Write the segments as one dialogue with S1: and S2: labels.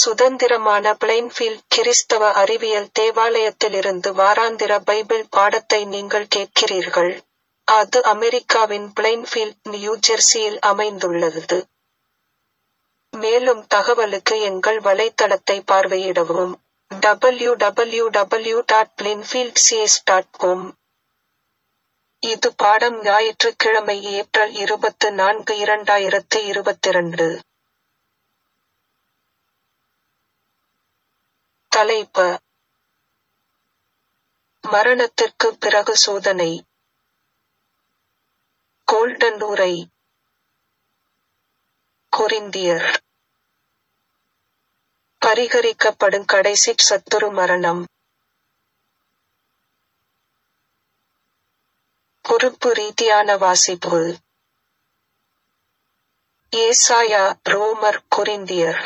S1: சுதந்திரமான பிளைன்ஃபீல்ட் கிறிஸ்தவ அறிவியல் தேவாலயத்திலிருந்து வாராந்திர பைபிள் பாடத்தை நீங்கள் கேட்கிறீர்கள். அது அமெரிக்காவின் பிளைன்ஃபீல்ட், நியூ ஜெர்சியில் அமைந்துள்ளது. மேலும் தகவலுக்கு எங்கள் வலைத்தளத்தை பார்வையிடவும். W W W dot Plainfield C S dot com இது பாடம் ஞாயிற்றுக்கிழமை ஏப்ரல் இருபத்து நான்கு இரண்டாயிரத்து இருபத்திரண்டு. தலைப்பு மரணத்திற்கு பிறகு சோதனை கோல்டன் உரை கொரிந்தியர் பரிகரிக்கப்படும் கடைசி சத்துரு மரணம் பொறுப்பு ரீதியான வாசிப்பு ஏசாயா ரோமர் கொரிந்தியர்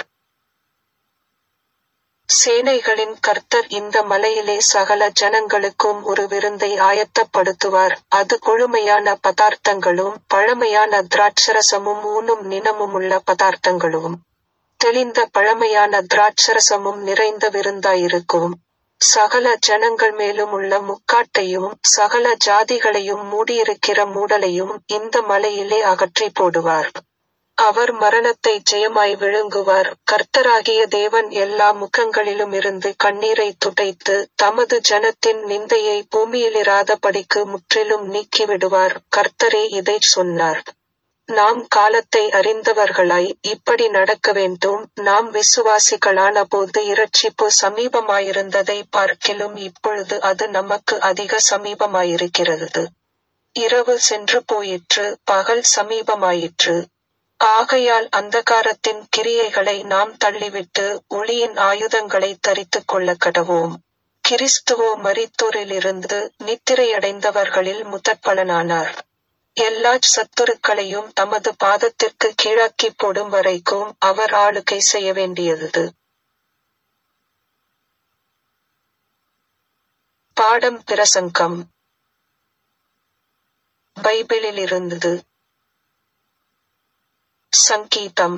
S1: சேனைகளின் கர்த்தர் இந்த மலையிலே சகல ஜனங்களுக்கும் ஒரு விருந்தை ஆயத்தப்படுத்துவார் அது கொழுமையான பதார்த்தங்களும் பழமையான திராட்சரசமும் ஊனும் நினமுமுள்ள பதார்த்தங்களும் தெளிந்த பழமையான திராட்சரசமும் நிறைந்த விருந்தாயிருக்கும் சகல ஜனங்கள் மேலும் உள்ள முக்காட்டையும் சகல ஜாதிகளையும் மூடியிருக்கிற மூடலையும் இந்த மலையிலே அகற்றி போடுவார் அவர் மரணத்தை ஜெயமாய் விழுங்குவார் கர்த்தராகிய தேவன் எல்லா முகங்களிலுமிருந்து கண்ணீரை துடைத்து தமது ஜனத்தின் நிந்தையை பூமியிலிராதபடிக்கு முற்றிலும் நீக்கிவிடுவார் கர்த்தரே இதைச் சொன்னார் நாம் காலத்தை அறிந்தவர்களாய் இப்படி நடக்க வேண்டும் நாம் விசுவாசிகளான போது இரட்சிப்பு சமீபமாயிருந்ததை பார்க்கிலும் இப்பொழுது அது நமக்கு அதிக சமீபமாயிருக்கிறது இரவு சென்று போயிற்று பகல் சமீபமாயிற்று ஆகையால் அந்தகாரத்தின் கிரியைகளை நாம் தள்ளிவிட்டு ஒளியின் ஆயுதங்களை தரித்துக் கொள்ள கடவோம் கிறிஸ்துவோ மரித்தோரிலிருந்து நித்திரையடைந்தவர்களில் முதற்பலனானார் எல்லா சத்துருக்களையும் தமது பாதத்திற்கு கீழாக்கி போடும் வரைக்கும் அவர் ஆளுகை செய்ய வேண்டியது பாடம் பிரசங்கம் பைபிளில் இருந்தது சங்கீதம்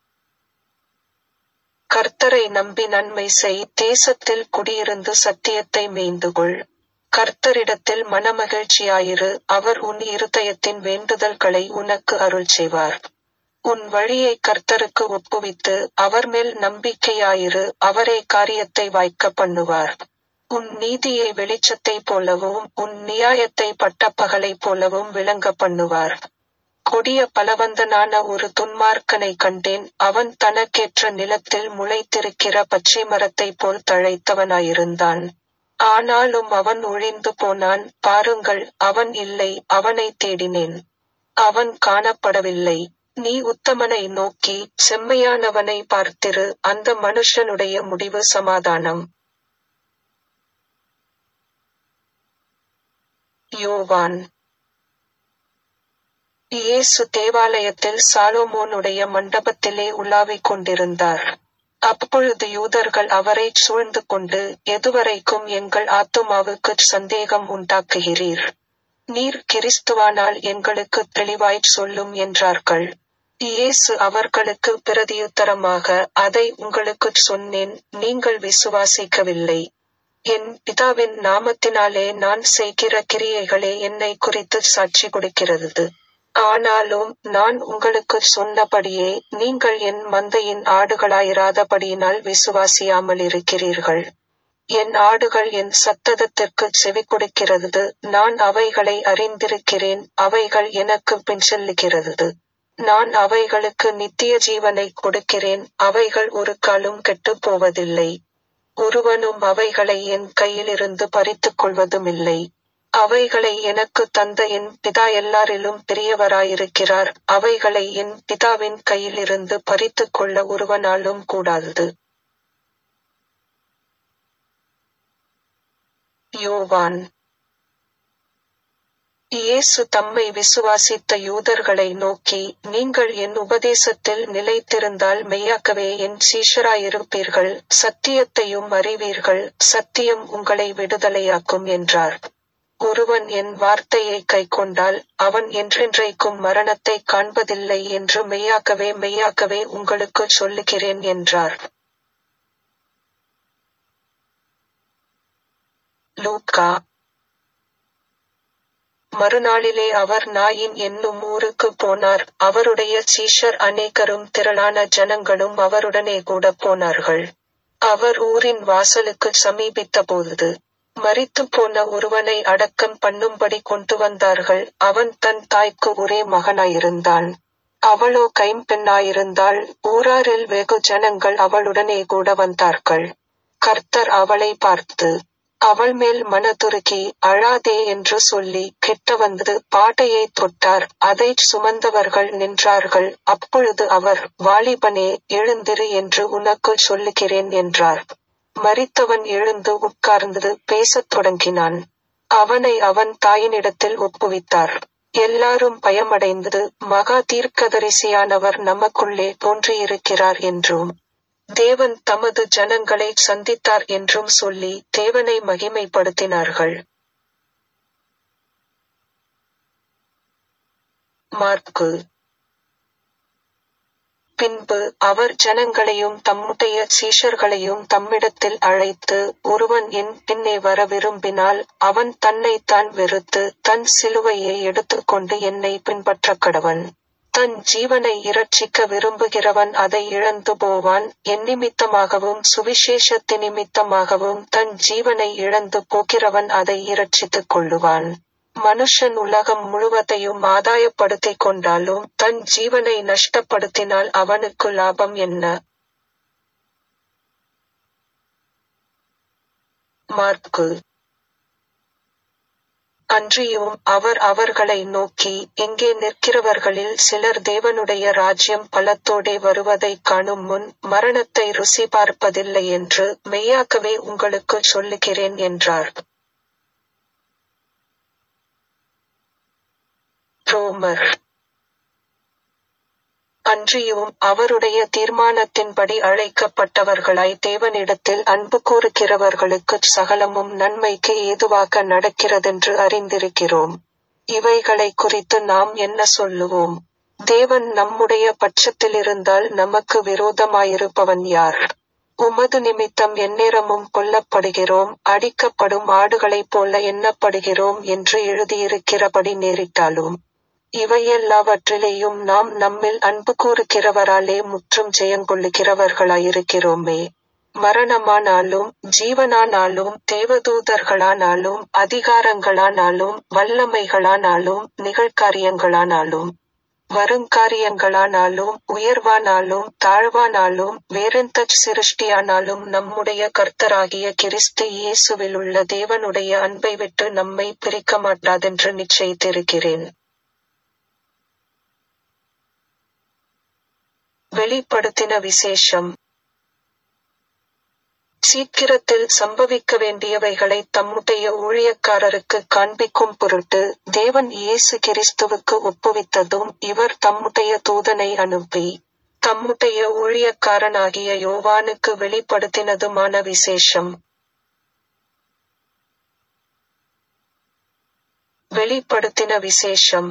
S1: கர்த்தரை நம்பி நன்மை செய் தேசத்தில் குடியிருந்து சத்தியத்தை மேய்ந்துகொள் கர்த்தரிடத்தில் மனமகிழ்ச்சியாயிரு அவர் உன் இருதயத்தின் வேண்டுதல்களை உனக்கு அருள் செய்வார் உன் வழியை கர்த்தருக்கு ஒப்புவித்து அவர் மேல் நம்பிக்கையாயிரு அவரே காரியத்தை வாய்க்க பண்ணுவார் உன் நீதியை வெளிச்சத்தை போலவும் உன் நியாயத்தை பட்டப்பகலை போலவும் விளங்க பண்ணுவார் கொடிய பலவந்தனான ஒரு துன்மார்க்கனை கண்டேன் அவன் தனக்கேற்ற நிலத்தில் முளைத்திருக்கிற பச்சை மரத்தைப் போல் தழைத்தவனாயிருந்தான் ஆனாலும் அவன் ஒழிந்து போனான் பாருங்கள் அவன் இல்லை அவனை தேடினேன் அவன் காணப்படவில்லை நீ உத்தமனை நோக்கி செம்மையானவனை பார்த்திரு அந்த மனுஷனுடைய முடிவு சமாதானம் யோவான் இயேசு தேவாலயத்தில் சாலோமோனுடைய மண்டபத்திலே உலாவிக் கொண்டிருந்தார் அப்பொழுது யூதர்கள் அவரை சூழ்ந்து கொண்டு எதுவரைக்கும் எங்கள் ஆத்துமாவுக்கு சந்தேகம் உண்டாக்குகிறீர் நீர் கிறிஸ்துவானால் எங்களுக்கு தெளிவாய்ச் சொல்லும் என்றார்கள் இயேசு அவர்களுக்கு பிரதியுத்தரமாக அதை உங்களுக்குச் சொன்னேன் நீங்கள் விசுவாசிக்கவில்லை என் பிதாவின் நாமத்தினாலே நான் செய்கிற கிரியைகளே என்னை குறித்து சாட்சி கொடுக்கிறது ஆனாலும் நான் உங்களுக்கு சொன்னபடியே நீங்கள் என் மந்தையின் ஆடுகளாயிராதபடியினால் விசுவாசியாமல் இருக்கிறீர்கள் என் ஆடுகள் என் சத்ததத்திற்கு செவி கொடுக்கிறது நான் அவைகளை அறிந்திருக்கிறேன் அவைகள் எனக்கு பின் செல்லுகிறது நான் அவைகளுக்கு நித்திய ஜீவனை கொடுக்கிறேன் அவைகள் ஒரு காலும் கெட்டுப் போவதில்லை ஒருவனும் அவைகளை என் கையிலிருந்து பறித்துக் கொள்வதுமில்லை அவைகளை எனக்கு தந்த என் பிதா எல்லாரிலும் பெரியவராயிருக்கிறார் அவைகளை என் பிதாவின் கையிலிருந்து பறித்துக் கொள்ள ஒருவனாலும் கூடாது யோவான் இயேசு தம்மை விசுவாசித்த யூதர்களை நோக்கி நீங்கள் என் உபதேசத்தில் நிலைத்திருந்தால் மெய்யாக்கவே என் சீஷராயிருப்பீர்கள் சத்தியத்தையும் அறிவீர்கள் சத்தியம் உங்களை விடுதலையாக்கும் என்றார் ஒருவன் என் வார்த்தையை கைக்கொண்டால் அவன் என்றென்றைக்கும் மரணத்தை காண்பதில்லை என்று மெய்யாக்கவே மெய்யாக்கவே உங்களுக்கு சொல்லுகிறேன் என்றார் லூக்கா மறுநாளிலே அவர் நாயின் என்னும் ஊருக்கு போனார் அவருடைய சீஷர் அநேகரும் திரளான ஜனங்களும் அவருடனே கூட போனார்கள் அவர் ஊரின் வாசலுக்கு சமீபித்தபோது மரித்து போன ஒருவனை அடக்கம் பண்ணும்படி கொண்டு வந்தார்கள் அவன் தன் தாய்க்கு ஒரே மகனாயிருந்தான் அவளோ கைம்பெண்ணாயிருந்தாள் ஊராரில் வெகு ஜனங்கள் அவளுடனே கூட வந்தார்கள் கர்த்தர் அவளை பார்த்து அவள் மேல் மனதுருகி அழாதே என்று சொல்லி கிட்ட வந்து பாட்டையை தொட்டார் அதைச் சுமந்தவர்கள் நின்றார்கள் அப்பொழுது அவர் வாலிபனே எழுந்திரு என்று உனக்கு சொல்லுகிறேன் என்றார் மரித்தவன் எழுந்து உட்கார்ந்து பேசத் தொடங்கினான் அவனை அவன் தாயினிடத்தில் ஒப்புவித்தார் எல்லாரும் பயமடைந்தது மகா தீர்க்கதரிசியானவர் நமக்குள்ளே தோன்றியிருக்கிறார் என்றும் தேவன் தமது ஜனங்களை சந்தித்தார் என்றும் சொல்லி தேவனை மகிமைப்படுத்தினார்கள் மார்க்கு பின்பு அவர் ஜனங்களையும் தம்முடைய சீஷர்களையும் தம்மிடத்தில் அழைத்து ஒருவன் என் பின்னே வர விரும்பினால் அவன் தன்னைத்தான் வெறுத்து தன் சிலுவையை எடுத்துக்கொண்டு என்னை பின்பற்றக் கடவன் தன் ஜீவனை இரட்சிக்க விரும்புகிறவன் அதை இழந்து போவான் என் நிமித்தமாகவும் சுவிசேஷத்தி நிமித்தமாகவும் தன் ஜீவனை இழந்து போகிறவன் அதை இரட்சித்துக் கொள்ளுவான் மனுஷன் உலகம் முழுவதையும் ஆதாயப்படுத்திக் கொண்டாலும் தன் ஜீவனை நஷ்டப்படுத்தினால் அவனுக்கு லாபம் என்ன மார்க்கு அன்றியும் அவர் அவர்களை நோக்கி எங்கே நிற்கிறவர்களில் சிலர் தேவனுடைய ராஜ்யம் பலத்தோடே வருவதைக் காணும் முன் மரணத்தை ருசி பார்ப்பதில்லை என்று மெய்யாகவே உங்களுக்கு சொல்லுகிறேன் என்றார் ரோமர் அன்றியும் அவருடைய தீர்மானத்தின்படி அழைக்கப்பட்டவர்களாய் தேவனிடத்தில் அன்பு கூறுகிறவர்களுக்கு சகலமும் நன்மைக்கு ஏதுவாக நடக்கிறதென்று அறிந்திருக்கிறோம் இவைகளை குறித்து நாம் என்ன சொல்லுவோம் தேவன் நம்முடைய பட்சத்தில் இருந்தால் நமக்கு விரோதமாயிருப்பவன் யார் உமது நிமித்தம் எந்நேரமும் கொல்லப்படுகிறோம் அடிக்கப்படும் ஆடுகளைப் போல எண்ணப்படுகிறோம் என்று எழுதியிருக்கிறபடி நேரிட்டாலும் இவையெல்லாவற்றிலேயும் நாம் நம்மில் அன்பு கூறுகிறவராலே முற்றும் ஜெயங்கொள்ளுகிறவர்களாயிருக்கிறோமே மரணமானாலும் ஜீவனானாலும் தேவதூதர்களானாலும் அதிகாரங்களானாலும் வல்லமைகளானாலும் நிகழ்காரியங்களானாலும் வருங்காரியங்களானாலும் உயர்வானாலும் தாழ்வானாலும் வேறெந்த சிருஷ்டியானாலும் நம்முடைய கர்த்தராகிய கிறிஸ்து இயேசுவிலுள்ள தேவனுடைய அன்பை விட்டு நம்மை பிரிக்க மாட்டாதென்று நிச்சயித்திருக்கிறேன் வெளிப்படுத்தின விசேஷம் சீக்கிரத்தில் சம்பவிக்க வேண்டியவைகளை தம்முடைய ஊழியக்காரருக்கு காண்பிக்கும் பொருட்டு தேவன் இயேசு கிறிஸ்துவுக்கு ஒப்புவித்ததும் இவர் தம்முடைய தூதனை அனுப்பி தம்முடைய ஊழியக்காரனாகிய யோவானுக்கு வெளிப்படுத்தினதுமான விசேஷம் வெளிப்படுத்தின விசேஷம்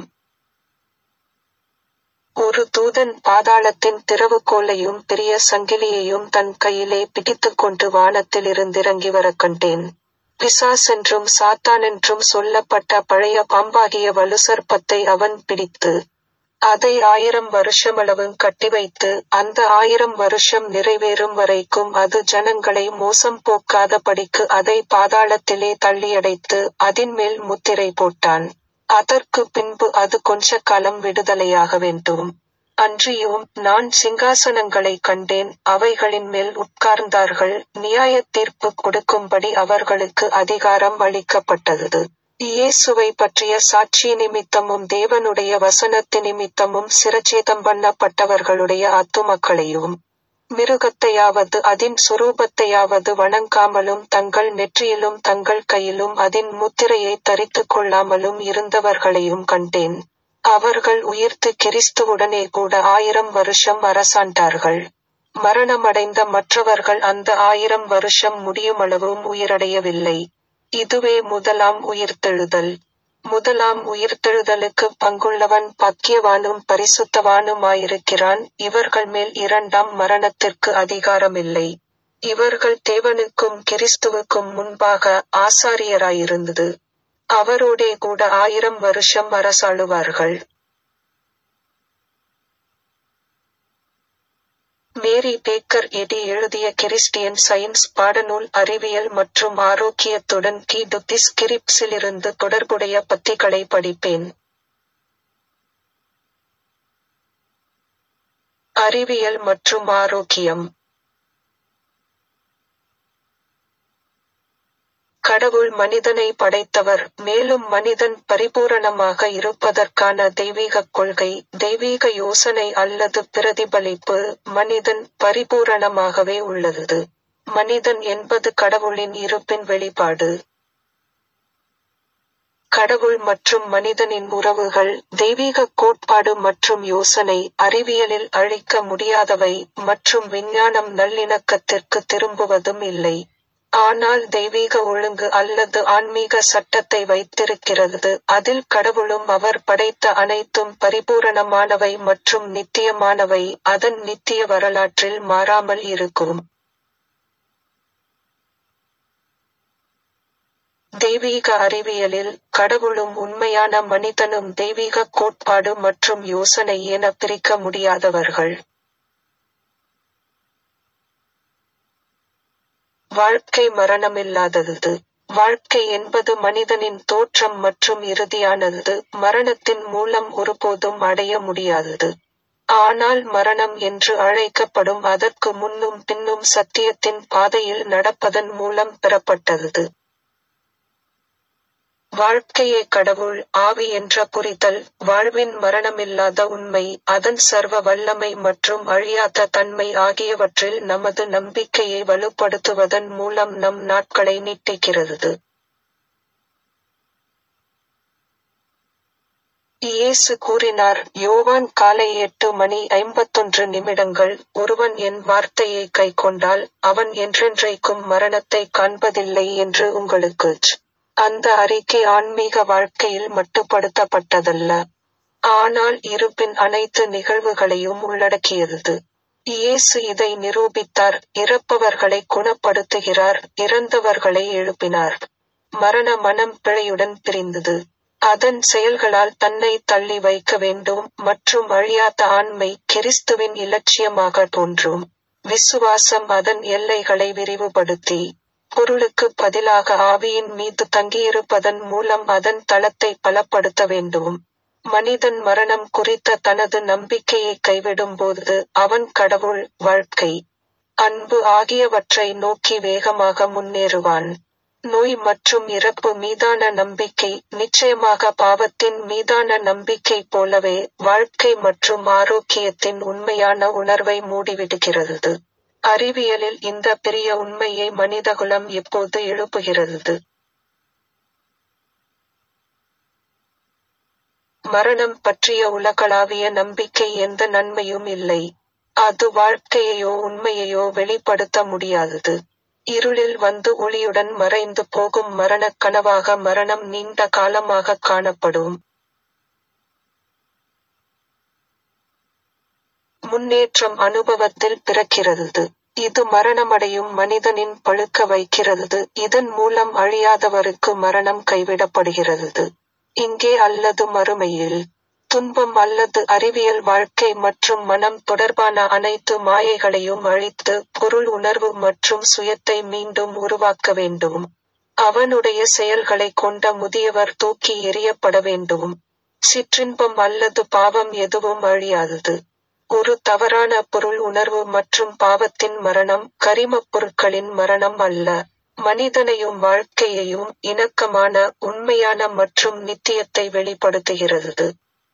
S1: ஒரு தூதன் பாதாளத்தின் திறவுகோலையும் பெரிய சங்கிலியையும் தன் கையிலே பிடித்துக்கொண்டு வானத்தில் இருந்திறங்கி வரக் கண்டேன் பிசாசென்றும் சாத்தானென்றும் சொல்லப்பட்ட பழைய பாம்பாகிய வலுசர்ப்பத்தை அவன் பிடித்து அதை ஆயிரம் வருஷமளவு கட்டி வைத்து அந்த ஆயிரம் வருஷம் நிறைவேறும் வரைக்கும் அது ஜனங்களை மோசம் போக்காதபடிக்கு அதை பாதாளத்திலே தள்ளியடைத்து அதின்மேல் முத்திரை போட்டான் அதற்கு பின்பு அது கொஞ்ச காலம் விடுதலையாக வேண்டும் அன்றியும் நான் சிங்காசனங்களை கண்டேன் அவைகளின் மேல் உட்கார்ந்தார்கள் நியாய தீர்ப்பு கொடுக்கும்படி அவர்களுக்கு அதிகாரம் அளிக்கப்பட்டது இயேசுவை பற்றிய சாட்சி நிமித்தமும் தேவனுடைய வசனத்து நிமித்தமும் சிரச்சேதம் பண்ணப்பட்டவர்களுடைய ஆத்துமக்களையும் மிருகத்தையாவது அதின் சுரூபத்தையாவது வணங்காமலும் தங்கள் நெற்றியிலும் தங்கள் கையிலும் அதின் முத்திரையை தரித்து கொள்ளாமலும் இருந்தவர்களையும் கண்டேன் அவர்கள் உயிர்த்து கிறிஸ்துவுடனே கூட ஆயிரம் வருஷம் அரசாண்டார்கள் மரணமடைந்த மற்றவர்கள் அந்த ஆயிரம் வருஷம் முடியுமளவும் உயிரடையவில்லை இதுவே முதலாம் உயிர்த்தெழுதல் முதலாம் உயிர்த்தெழுதலுக்கு பங்குள்ளவன் பக்கியவானும் பரிசுத்தவானுமாயிருக்கிறான் இவர்கள் மேல் இரண்டாம் மரணத்திற்கு அதிகாரமில்லை இவர்கள் தேவனுக்கும் கிறிஸ்துவுக்கும் முன்பாக ஆசாரியராயிருந்தது அவரோடே கூட ஆயிரம் வருஷம் அரசாளுவார்கள் மேரி பேக்கர் எடி எழுதிய கிறிஸ்டியன் சயின்ஸ் பாடநூல் அறிவியல் மற்றும் ஆரோக்கியத்துடன் டி டுத்திஸ் கிரிப்ஸிலிருந்து தொடர்புடைய பத்திகளை படிப்பேன் அறிவியல் மற்றும் ஆரோக்கியம் கடவுள் மனிதனை படைத்தவர் மேலும் மனிதன் பரிபூரணமாக இருப்பதற்கான தெய்வீகக் கொள்கை தெய்வீக யோசனை அல்லது பிரதிபலிப்பு மனிதன் பரிபூரணமாகவே உள்ளது மனிதன் என்பது கடவுளின் இருப்பின் வெளிப்பாடு கடவுள் மற்றும் மனிதனின் உறவுகள் தெய்வீக கோட்பாடு மற்றும் யோசனை அறிவியலில் அழிக்க முடியாதவை மற்றும் விஞ்ஞானம் நல்லிணக்கத்திற்கு திரும்புவதும் இல்லை ஆனால் தெய்வீக ஒழுங்கு அல்லது ஆன்மீக சட்டத்தை வைத்திருக்கிறது அதில் கடவுளும் அவர் படைத்த அனைத்தும் பரிபூரணமானவை மற்றும் நித்தியமானவை அதன் நித்திய வரலாற்றில் மாறாமல் இருக்கும் தெய்வீக அறிவியலில் கடவுளும் உண்மையான மனிதனும் தெய்வீக கோட்பாடு மற்றும் யோசனை என பிரிக்க முடியாதவர்கள் வாழ்க்கை மரணமில்லாதது வாழ்க்கை என்பது மனிதனின் தோற்றம் மற்றும் இறுதியானது மரணத்தின் மூலம் ஒருபோதும் அடைய முடியாதது ஆனால் மரணம் என்று அழைக்கப்படும் அதற்கு முன்னும் பின்னும் சத்தியத்தின் பாதையில் நடப்பதன் மூலம் பெறப்பட்டது வாழ்க்கையே கடவுள் ஆவி என்ற புரிதல் வாழ்வின் மரணமில்லாத உண்மை அதன் சர்வ வல்லமை மற்றும் அழியாத தன்மை ஆகியவற்றில் நமது நம்பிக்கையை வலுப்படுத்துவதன் மூலம் நம் நாட்களை நீட்டிக்கிறது இயேசு கூறினார் யோவான் காலை எட்டு மணி ஐம்பத்தொன்று நிமிடங்கள் ஒருவன் என் வார்த்தையை கைக்கொண்டால் அவன் என்றென்றைக்கும் மரணத்தை காண்பதில்லை என்று உங்களுக்குச் அந்த அறிக்கை ஆன்மீக வாழ்க்கையில் மட்டுப்படுத்தப்பட்டதல்ல ஆனால் இருப்பின் அனைத்து நிகழ்வுகளையும் உள்ளடக்கியது இயேசு இதை நிரூபித்தார் இறப்பவர்களை குணப்படுத்துகிறார் இறந்தவர்களை எழுப்பினார் மரண மனம் பிழையுடன் பிரிந்தது அதன் செயல்களால் தன்னை தள்ளி வைக்க வேண்டும் மற்றும் அழியாத ஆண்மை கிறிஸ்துவின் இலட்சியமாக தோன்றும் விசுவாசம் அதன் எல்லைகளை விரிவுபடுத்தி பொருளுக்கு பதிலாக ஆவியின் மீது தங்கியிருப்பதன் மூலம் அதன் தளத்தை பலப்படுத்த வேண்டும் மனிதன் மரணம் குறித்த தனது நம்பிக்கையை கைவிடும்போது அவன் கடவுள் வாழ்க்கை அன்பு ஆகியவற்றை நோக்கி வேகமாக முன்னேறுவான் நோய் மற்றும் இறப்பு மீதான நம்பிக்கை நிச்சயமாக பாவத்தின் மீதான நம்பிக்கை போலவே வாழ்க்கை மற்றும் ஆரோக்கியத்தின் உண்மையான உணர்வை மூடிவிடுகிறது அறிவியலில் இந்த பெரிய உண்மையை மனிதகுலம் எப்போது எழுப்புகிறது மரணம் பற்றிய உலகளாவிய நம்பிக்கை எந்த நன்மையும் இல்லை அது வாழ்க்கையையோ உண்மையையோ வெளிப்படுத்த முடியாதது இருளில் வந்து ஒளியுடன் மறைந்து போகும் மரணக் கனவாக மரணம் நீண்ட காலமாக காணப்படும் முன்னேற்றம் அனுபவத்தில் பிறக்கிறது இது மரணமடையும் மனிதனின் பழுக்க வைக்கிறது இதன் மூலம் அழியாதவருக்கு மரணம் கைவிடப்படுகிறது இங்கே அல்லது மறுமையில் துன்பம் அல்லது அறிவியல் வாழ்க்கை மற்றும் மனம் தொடர்பான அனைத்து மாயைகளையும் அழித்து பொருள் உணர்வு மற்றும் சுயத்தை மீண்டும் உருவாக்க வேண்டும் அவனுடைய செயல்களை கொண்ட முதியவர் தூக்கி எறியப்பட வேண்டும் சிற்றின்பம் அல்லது பாவம் எதுவும் அழியாதது ஒரு தவறான பொருள் உணர்வு மற்றும் பாவத்தின் மரணம் கரிமப் பொருட்களின் மரணம் அல்ல மனிதனையும் வாழ்க்கையையும் இணக்கமான உண்மையான மற்றும் நித்தியத்தை வெளிப்படுத்துகிறது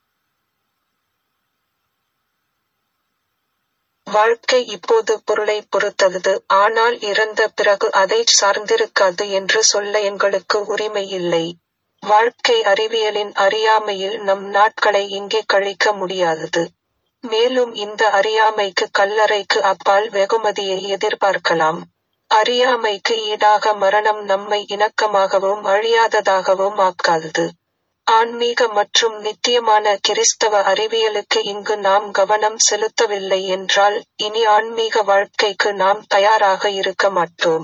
S1: வாழ்க்கை இப்போது பொருளை பொறுத்தது ஆனால் இறந்த பிறகு அதை சார்ந்திருக்காது என்று சொல்ல எங்களுக்கு உரிமை இல்லை வாழ்க்கை அறிவியலின் அறியாமையில் நம் நாட்களை இங்கே கழிக்க முடியாதது மேலும் இந்த அறியாமைக்கு கல்லறைக்கு அப்பால் வெகுமதியை எதிர்பார்க்கலாம் அறியாமைக்கு ஈடாக மரணம் நம்மை இணக்கமாகவும் அழியாததாகவும் ஆக்காதது ஆன்மீக மற்றும் நித்தியமான கிறிஸ்தவ அறிவியலுக்கு இங்கு நாம் கவனம் செலுத்தவில்லை என்றால் இனி ஆன்மீக வாழ்க்கைக்கு நாம் தயாராக இருக்க மாட்டோம்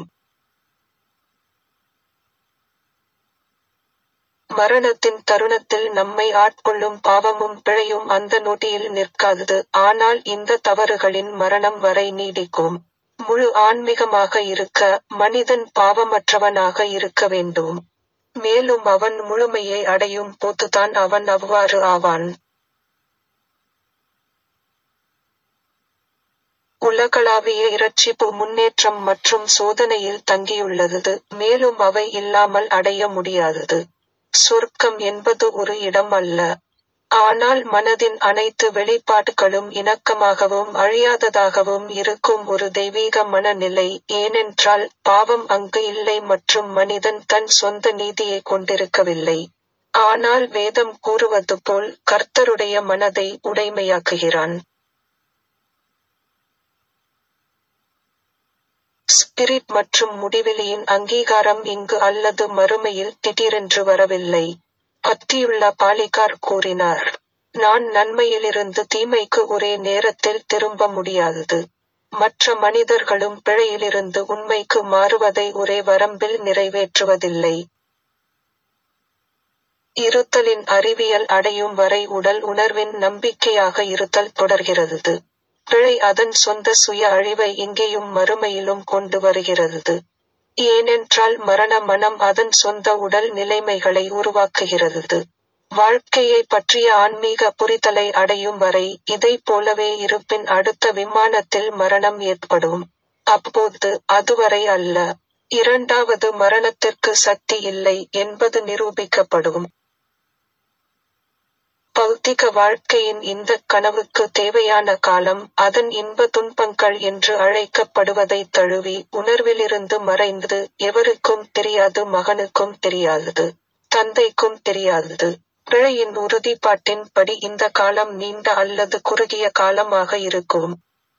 S1: மரணத்தின் தருணத்தில் நம்மை ஆட்கொள்ளும் பாவமும் பிழையும் அந்த நொடியில் நிற்காதது ஆனால் இந்த தவறுகளின் மரணம் வரை நீடிக்கும் முழு ஆன்மீகமாக இருக்க மனிதன் பாவமற்றவனாக இருக்க வேண்டும் மேலும் அவன் முழுமையை அடையும் போதுதான் அவன் அவ்வாறு ஆவான் உலகளாவிய இரட்சிப்பு முன்னேற்றம் மற்றும் சோதனையில் தங்கியுள்ளது மேலும் அவை இல்லாமல் அடைய முடியாதது சொர்க்கம் என்பது ஒரு இடம் அல்ல ஆனால் மனதின் அனைத்து வெளிப்பாடுகளும் இணக்கமாகவும் அழியாததாகவும் இருக்கும் ஒரு தெய்வீக மனநிலை ஏனென்றால் பாவம் அங்கு இல்லை மற்றும் மனிதன் தன் சொந்த நீதியை கொண்டிருக்கவில்லை ஆனால் வேதம் கூறுவது போல் கர்த்தருடைய மனதை உடைமையாக்குகிறான் ஸ்பிரிட் மற்றும் முடிவெளியின் அங்கீகாரம் இங்கு அல்லது மறுமையில் திடீரென்று வரவில்லை பத்தியுள்ள பாலிகார் கூறினார் நான் நன்மையிலிருந்து தீமைக்கு ஒரே நேரத்தில் திரும்ப முடியாதது மற்ற மனிதர்களும் பிழையிலிருந்து உண்மைக்கு மாறுவதை ஒரே வரம்பில் நிறைவேற்றுவதில்லை இருத்தலின் அறிவியல் அடையும் வரை உடல் உணர்வின் நம்பிக்கையாக இருத்தல் தொடர்கிறது பிழை அதன் சொந்த சுய அழிவை இங்கேயும் மறுமையிலும் கொண்டு வருகிறது ஏனென்றால் மரண மனம் அதன் சொந்த உடல் நிலைமைகளை உருவாக்குகிறது வாழ்க்கையை பற்றிய ஆன்மீக புரிதலை அடையும் வரை இதை போலவே இருப்பின் அடுத்த விமானத்தில் மரணம் ஏற்படும் அப்போது அதுவரை அல்ல இரண்டாவது மரணத்திற்கு சக்தி இல்லை என்பது நிரூபிக்கப்படும் பௌத்திக வாழ்க்கையின் இந்த கனவுக்கு தேவையான காலம் அதன் இன்ப துன்பங்கள் என்று அழைக்கப்படுவதை தழுவி உணர்விலிருந்து மறைந்து எவருக்கும் தெரியாது மகனுக்கும் தெரியாதது தந்தைக்கும் தெரியாதது பிழையின் உறுதிப்பாட்டின் படி இந்த காலம் நீண்ட அல்லது குறுகிய காலமாக இருக்கும்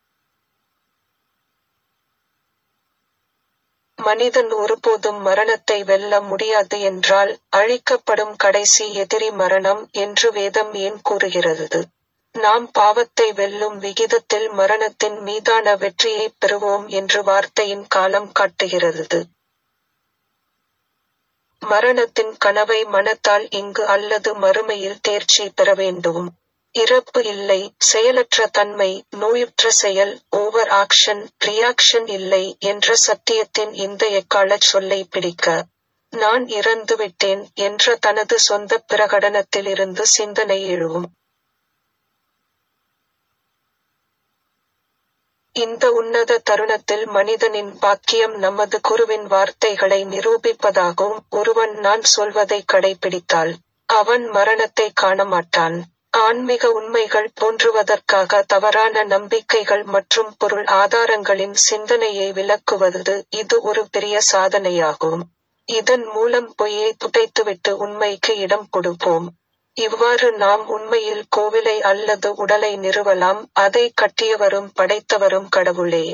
S1: மனிதன் ஒருபோதும் மரணத்தை வெல்ல முடியாது என்றால் அழிக்கப்படும் கடைசி எதிரி மரணம் என்று வேதம் ஏன் கூறுகிறது நாம் பாவத்தை வெல்லும் விகிதத்தில் மரணத்தின் மீதான வெற்றியை பெறுவோம் என்று வார்த்தையின் காலம் காட்டுகிறது மரணத்தின் கனவை மனத்தால் இங்கு அல்லது மறுமையில் தேர்ச்சி பெற வேண்டும் இறப்பு இல்லை செயலற்ற தன்மை நோயுற்ற செயல் ஓவர் ஆக்ஷன் ரியாக்ஷன் இல்லை என்ற சத்தியத்தின் இந்த எக்காலச் சொல்லை பிடிக்க நான் இறந்துவிட்டேன் என்ற தனது சொந்த பிரகடனத்திலிருந்து சிந்தனை எழுவும் இந்த உன்னத தருணத்தில் மனிதனின் பாக்கியம் நமது குருவின் வார்த்தைகளை நிரூபிப்பதாகும் ஒருவன் நான் சொல்வதை கடைபிடித்தால் அவன் மரணத்தை காண மாட்டான் ஆன்மீக உண்மைகள் தோன்றுவதற்காக தவறான நம்பிக்கைகள் மற்றும் பொருள் ஆதாரங்களின் சிந்தனையை விளக்குவது இது ஒரு பெரிய சாதனையாகும் இதன் மூலம் பொய்யை துடைத்துவிட்டு உண்மைக்கு இடம் கொடுப்போம் இவ்வாறு நாம் உண்மையில் கோவிலை அல்லது உடலை நிறுவலாம் அதை கட்டியவரும் படைத்தவரும் கடவுளே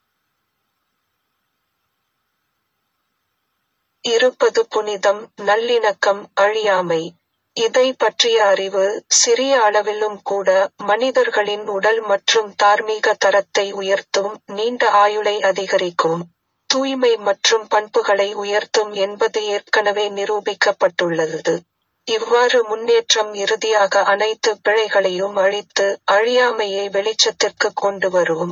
S1: இருப்பது புனிதம் நல்லிணக்கம் அழியாமை இதை பற்றிய அறிவு சிறிய அளவிலும் கூட மனிதர்களின் உடல் மற்றும் தார்மீக தரத்தை உயர்த்தும் நீண்ட ஆயுளை அதிகரிக்கும் தூய்மை மற்றும் பண்புகளை உயர்த்தும் என்பது ஏற்கனவே நிரூபிக்கப்பட்டுள்ளது இவ்வாறு முன்னேற்றம் இறுதியாக அனைத்து பிழைகளையும் அழித்து அழியாமையை வெளிச்சத்திற்கு கொண்டு வரும்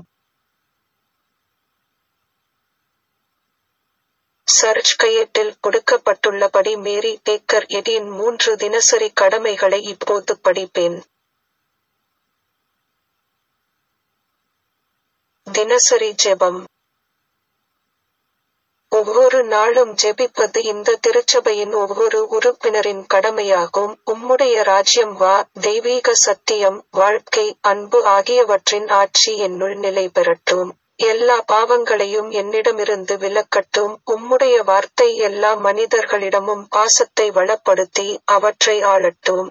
S1: சர்ச் கையேட்டில் கொடுக்கப்பட்டுள்ளபடி மேரி பேக்கர் எடியின் மூன்று தினசரி கடமைகளை இப்போது படிப்பேன் தினசரி ஜெபம் ஒவ்வொரு நாளும் ஜெபிப்பது இந்த திருச்சபையின் ஒவ்வொரு உறுப்பினரின் கடமையாகும் உம்முடைய ராஜ்யம் வா தெய்வீக சத்தியம் வாழ்க்கை அன்பு ஆகியவற்றின் ஆட்சி என்னுள் நிலை பெறட்டும் எல்லா பாவங்களையும் என்னிடமிருந்து விலக்கட்டும் உம்முடைய வார்த்தை எல்லா மனிதர்களிடமும் பாசத்தை வளப்படுத்தி அவற்றை ஆளட்டும்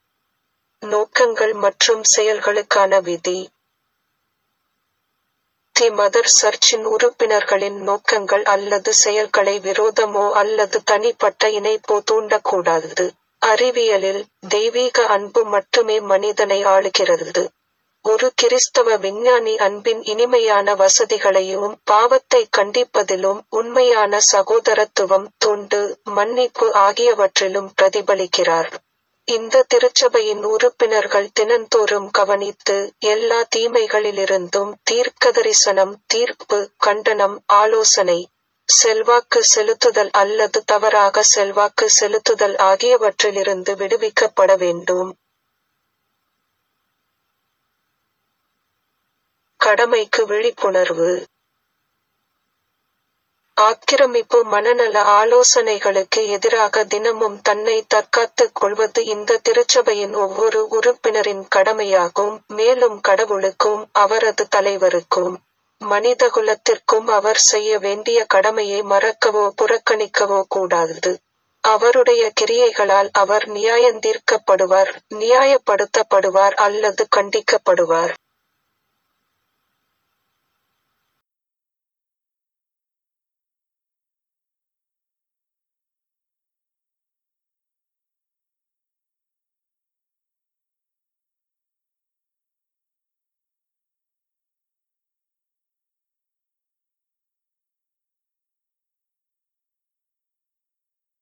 S1: நோக்கங்கள் மற்றும் செயல்களுக்கான விதி தி மதர் சர்ச்சின் உறுப்பினர்களின் நோக்கங்கள் அல்லது செயல்களை விரோதமோ அல்லது தனிப்பட்ட இணைப்போ தூண்டக்கூடாது அறிவியலில் தெய்வீக அன்பு மட்டுமே மனிதனை ஆளுகிறது ஒரு கிறிஸ்தவ விஞ்ஞானி அன்பின் இனிமையான வசதிகளையும் பாவத்தை கண்டிப்பதிலும் உண்மையான சகோதரத்துவம் தொண்டு மன்னிப்பு ஆகியவற்றிலும் பிரதிபலிக்கிறார் இந்த திருச்சபையின் உறுப்பினர்கள் தினந்தோறும் கவனித்து எல்லா தீமைகளிலிருந்தும் தீர்க்கதரிசனம் தீர்ப்பு கண்டனம் ஆலோசனை செல்வாக்கு செலுத்துதல் அல்லது தவறாக செல்வாக்கு செலுத்துதல் ஆகியவற்றிலிருந்து விடுவிக்கப்பட வேண்டும் கடமைக்கு விழிப்புணர்வு ஆக்கிரமிப்பு மனநல ஆலோசனைகளுக்கு எதிராக தினமும் தன்னை தற்காத்துக் கொள்வது இந்த திருச்சபையின் ஒவ்வொரு உறுப்பினரின் கடமையாகும் மேலும் கடவுளுக்கும் அவரது தலைவருக்கும் மனிதகுலத்திற்கும் அவர் செய்ய வேண்டிய கடமையை மறக்கவோ புறக்கணிக்கவோ கூடாது அவருடைய கிரியைகளால் அவர் நியாயந்தீர்க்கப்படுவார் நியாயப்படுத்தப்படுவார் அல்லது கண்டிக்கப்படுவார்